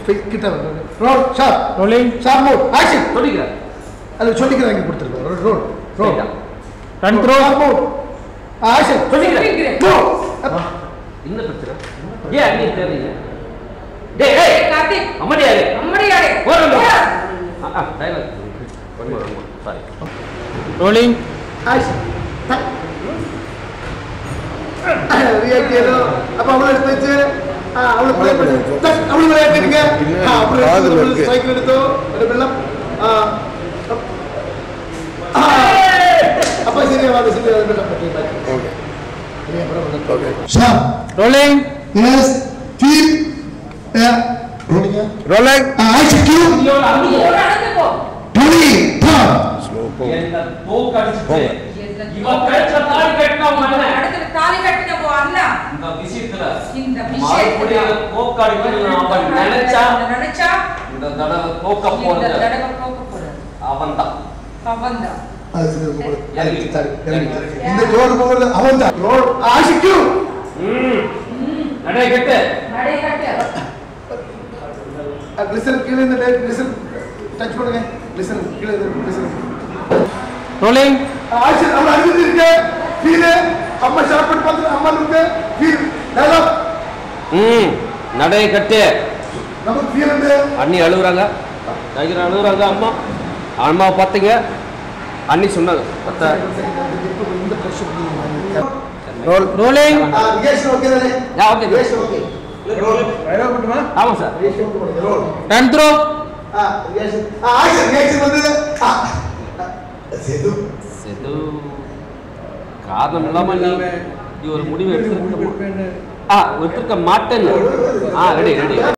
கிட்ட roll sharp rolling sharp mood action சொல்லிக்கிறேன் அது சொல்லிக்கிறாங்க கொடுத்துருக்கோம் ரோல் ரோல் ரோல் Straight-ஆ. Run throw sharp mood action சொல்லிக்கிறேன் மூவ் என்ன பிரச்சனை ஏன் அண்ணி தேவையில்லை டேய் டேய் கார்த்திக் அம்மடியாரு அம்மடியாரே போறோம் ஆ dialogue one more one more sorry rolling action react ஏதோ அப்ப அவளை எடுத்து வச்சு ஆ, அவளை ப்ளே பண்ணி டக், அவளை விளையாட்டுங்க ஆ, அப்புறம் காதுல எடுத்து இருக்கு. சைக்கிள் எடுத்தோ ரெண்டு வெள்ளம் ஆ, ஆ, அப்ப சரியா வாங்க சரியா வாங்க okay okay shop rolling yes keep rolling rolling action cue ஒரு நடந்து போ டுலி டாப் ஸ்லோ போ என்ன தோக்கு அடிச்சுட்டு போங்க. இவன் கழுத்துல தாலி கட்டினா உங்க அண்ணன் அடுத்து தாலி கட்டின போ அண்ணா இந்த விஷயத்துல இந்த மறுபடியும் விஷயத்துல தோக்கு அடிக்கணும்னு அவன் நினைச்சா நினைச்சா இந்த தடவை தோக்க இந்த போறது தடவை போக போறது அவன் தான் அவன்தான் அது சரி உங்களுக்கு இறங்கி. சரி, இறங்கி. இந்த ரோல் போகிறது அவன் தான் ரோல் ஆக்ஷன் கியூ நடை கட்டு நடை கட்டு கிளிசர் கீழே இந்த கிளிசர் டச் பண்ணுங்க கிளிசர் கீழே கிளிசர் ரோலிங் ஆக்ஷன் அவளை அழுது இருக்கு ஃபீல் அம்மா ஷார்ப் பண்ணி பார்த்து அம்மா இருக்கு ஃபீல் டயலாக் ம் நடை கட்டு நமக்கு ஃபீல் வந்து அண்ணி அழுகுறாங்க டைகர் அழுகுறாங்க அம்மா அம்மாவை பார்த்தீங்க அண்ணி சொன்னாங்க பத்த இந்த பிரஷர் ரோல் ரோலிங் ரிகேஷன் ஓகே தானே ஆ, okay. ரிகேஷன் ஓகே ஆமாம் சார் ரோல் ரன் த்ரோ ஆ ரிகேஷன் ஆ ஆக்ஷன் ரிகேஷன் வந்து ஆ சேது செது காரணம் இல்லாம நீ நீ ஒரு முடிவு எடுத்து ஆ எடுத்துக்க மாட்டேன்னு ஆ ரெடி ரெடி